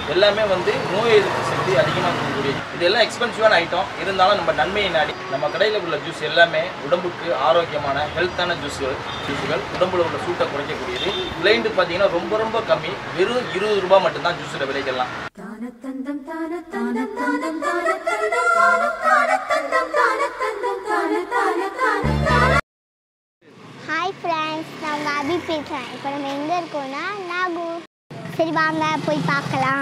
எல்லாமே வந்து நோய் எதிர்ப்பு சக்தி அதிகமாக இருக்கக்கூடிய இதெல்லாம் எக்ஸ்பென்சிவான ஐட்டம் இருந்தாலும் நம்ம நன்மையை நாடி நம்ம கடையில் உள்ள ஜூஸ் எல்லாமே உடம்புக்கு ஆரோக்கியமான ஹெல்த்தான ஜூஸுகள் ஜூஸுகள் உடம்புல உள்ள சூட்டை குறைக்கக்கூடியது விலைண்டு பார்த்தீங்கன்னா ரொம்ப ரொம்ப கம்மி வெறும் இருபது ரூபாய் மட்டும்தான் ஜூஸோட விலைக்கெல்லாம் தானத்தந்தம் தானத்தந்தம் தானம் தானத்தந்தம் தானம் தானத்தந்தம் தானத்தந்தம் தான தான தான தான ஹாய் ஃப்ரெண்ட்ஸ் நான் உங்கள் அபி பேசுகிறேன் இப்போ நம்ம எங்கே இருக்கோம்னா நாகு சரி வாங்க போய் பார்க்கலாம்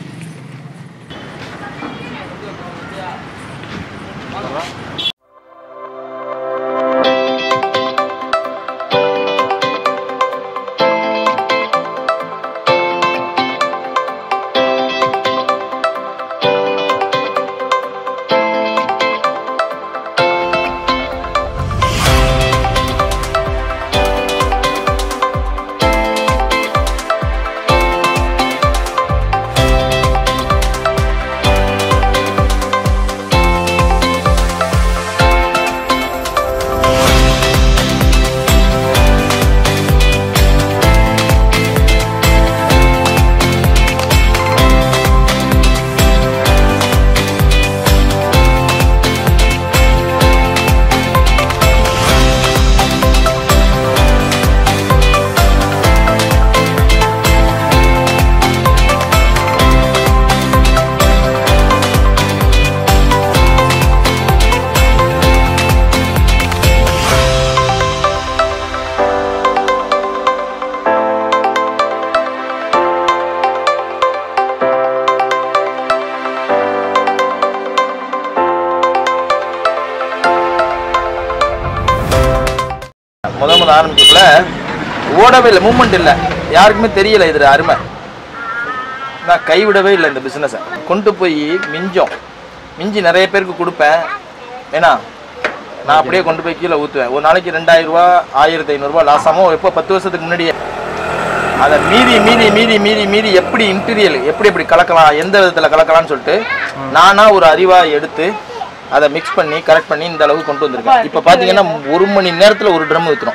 முத முத ஆரம்பிக்கக்குள்ள ஓடவே இல்லை மூமெண்ட் இல்லை யாருக்குமே தெரியல இது அருமை நான் கைவிடவே இல்லை இந்த பிஸ்னஸை கொண்டு போய் மிஞ்சம் மிஞ்சி நிறைய பேருக்கு கொடுப்பேன் ஏன்னா நான் அப்படியே கொண்டு போய் கீழே ஊற்றுவேன் ஒரு நாளைக்கு ரெண்டாயிரம் ரூபா ஆயிரத்தி ஐநூறுரூவா லாஸ் ஆகும் எப்போ பத்து வருஷத்துக்கு முன்னாடியே அதை மீறி மீறி மீறி மீறி மீறி எப்படி இன்டீரியல் எப்படி எப்படி கலக்கலாம் எந்த விதத்தில் கலக்கலாம்னு சொல்லிட்டு நானா ஒரு அறிவாக எடுத்து அதை மிக்ஸ் பண்ணி கரெக்ட் பண்ணி இந்த அளவுக்கு கொண்டு வந்திருக்கேன் இப்போ பார்த்தீங்கன்னா ஒரு மணி நேரத்தில் ஒரு ட்ரம் ஊற்றுறோம்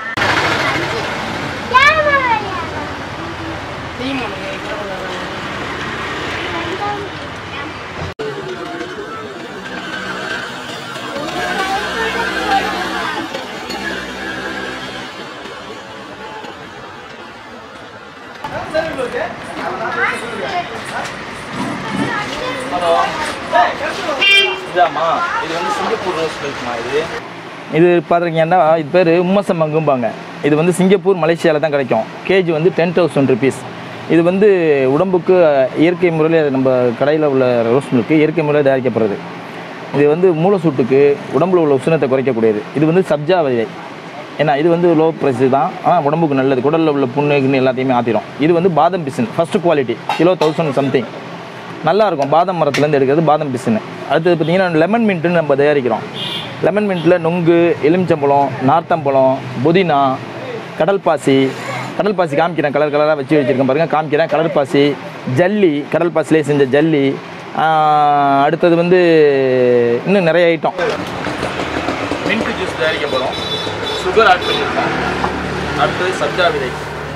ஹலோ இதாம்மா இது வந்து சிங்கப்பூர் ரோஸ் மில்க்மா இது இது பார்த்துருக்கீங்கன்னா இது பேர் உம்மசம் மங்கும்பாங்க இது வந்து சிங்கப்பூர் மலேசியாவில் தான் கிடைக்கும் கேஜி வந்து டென் தௌசண்ட் ருபீஸ் இது வந்து உடம்புக்கு இயற்கை முறையில் நம்ம கடையில் உள்ள ரோஸ் மில்க்கு இயற்கை முறையில் தயாரிக்கப்படுறது இது வந்து மூளை சூட்டுக்கு உடம்புல உள்ள உஷ்ணத்தை குறைக்கக்கூடியது இது வந்து சப்ஜா விதை ஏன்னா இது வந்து லோ ப்ரைஸ் தான் ஆனால் உடம்புக்கு நல்லது குடலில் உள்ள புண்ணு கிண்ணு எல்லாத்தையுமே ஆற்றிடும் இது வந்து பாதம் பிசின் first quality kilo thousand something நல்லா இருக்கும் பாதம் மரத்துலேருந்து எடுக்கிறது பாதம் பிசின் அடுத்தது பார்த்தீங்கன்னா லெமன் மின்ட்டுன்னு நம்ம தயாரிக்கிறோம் லெமன் மின்ட்டில் நுங்கு எலுமிச்சம்பழம் நார்த்தம்பழம் புதினா கடல் பாசி கடல் பாசி காமிக்கிறேன் கலர் கலராக வச்சு வச்சுருக்கேன் பாருங்கள் காமிக்கிறேன் கடல் பாசி ஜல்லி கடல் பாசிலே செஞ்ச ஜல்லி ஆஹ் அடுத்தது வந்து இன்னும் நிறைய ஐட்டம் மின்ட் ஜூஸ் தயாரிக்கப்படும் சுகர் ஆட் பண்ணியிருக்கேன் அடுத்தது சப்ஜா விதை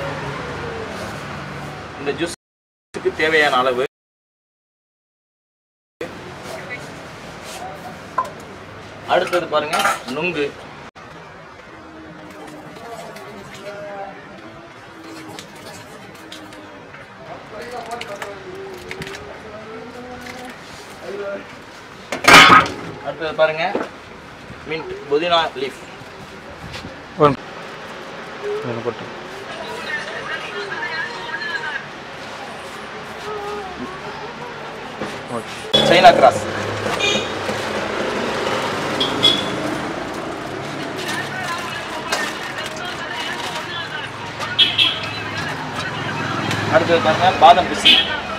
இந்த ஜூஸுக்கு தேவையான அளவு அடுத்தது பாருங்க நுங்கு அடுத்தது பாருங்க மின்ட் புதினா லீஃப் சைனா கிராஸ் அடுத்தது பாருங்க பாதம் பிசி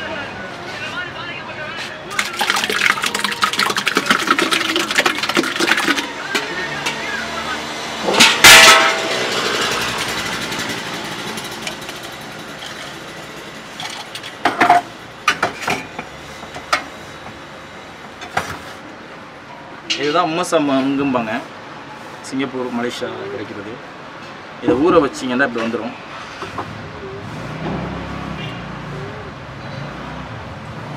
இதுதான் உம்மசம் அங்கும்பாங்க சிங்கப்பூர் மலேசியா கிடைக்கிறது இதை ஊற வச்சிங்கன்னா இப்படி வந்துடும்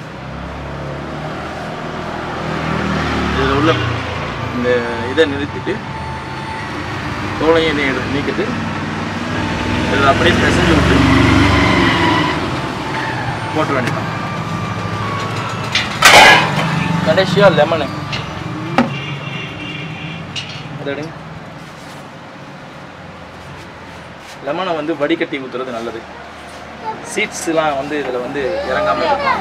இந்த இதை நிறுத்திட்டு தோலையை நீ எடுத்து நீக்கிட்டு இதை அப்படியே பிசைஞ்சு விட்டு போட்டு வேண்டியதான் கடைசியாக லெமனு அதை எடுங்க லெமனை வந்து வடிகட்டி ஊற்றுறது நல்லது சீட்ஸ்லாம் வந்து இதில் வந்து இறங்காமல் இருக்கும்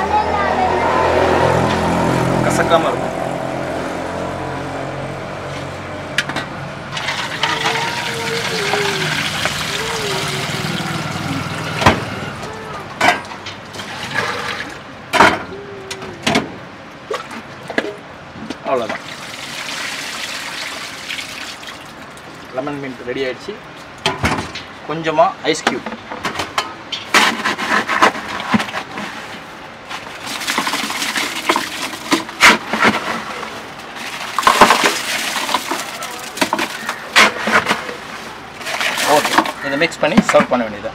கசக்காமல் இருக்கும் அவ்வளோதான் லெமன் மின்ட் ரெடி ஆயிடுச்சு கொஞ்சமாக ஐஸ் கியூப் ஓகே இதை மிக்ஸ் பண்ணி சர்வ் பண்ண வேண்டியது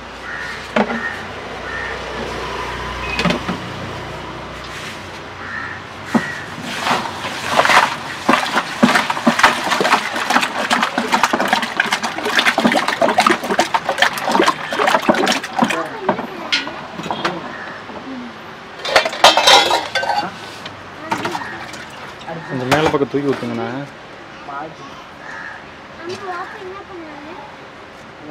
இந்த மேலே பக்கம் தூக்கி விட்டுங்கண்ணா என்ன பண்ணாங்க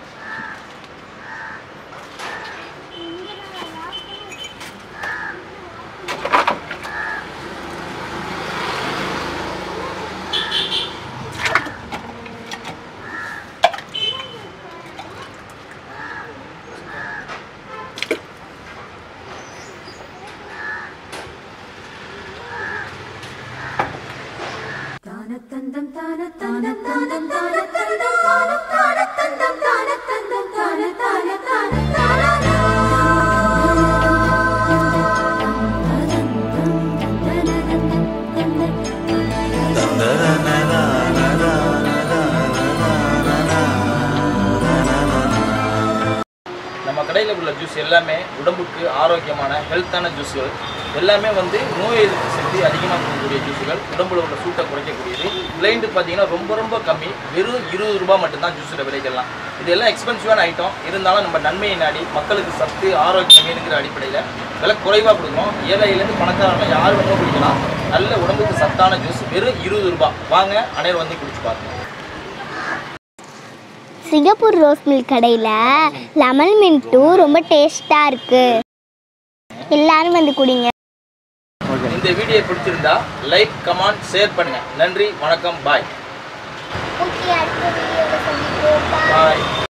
தானத்தந்தம் தானத்தந்தம் தானம் தானத்தந்தம் தானம் தானத்தந்தம் தானத்தந்தம் தான தான தான தான நம்ம கடையில் உள்ள ஜூஸ் எல்லாமே உடம்புக்கு ஆரோக்கியமான ஹெல்த்தான ஜூஸ்கள் எல்லாமே வந்து நோய் எதிர்ப்பு சக்தி அதிகமாக இருக்கக்கூடிய ஜூஸுகள் உடம்புல உள்ள சூட்டை குறைக்கக்கூடியது பிளைண்டு பார்த்தீங்கன்னா ரொம்ப ரொம்ப கம்மி வெறும் இருபது ரூபாய் மட்டும்தான் ஜூஸோட விலைகள்லாம் இதெல்லாம் எக்ஸ்பென்சிவான ஐட்டம் இருந்தாலும் நம்ம நன்மையை நாடி மக்களுக்கு சத்து ஆரோக்கியம் இருக்கிற அடிப்படையில் விலை குறைவாக கொடுக்கணும் ஏழையிலேருந்து பணக்காரங்க யார் வேணுமோ குடிக்கலாம் நல்ல உடம்புக்கு சத்தான ஜூஸ் வெறும் இருபது ரூபாய் வாங்க அனைவரும் வந்து குடிச்சு பாருங்க சிங்கப்பூர் ரோஸ் மில்க் கடையில் லெமன் மின்ட்டும் ரொம்ப டேஸ்ட்டாக இருக்குது எல்லாரும் வந்து குடிங்க இந்த வீடியோ பிடிச்சிருந்தா லைக் கமெண்ட் ஷேர் பண்ணுங்க நன்றி வணக்கம் பாய் ஓகே அடுத்த வீடியோவில் சந்திப்போம் பாய்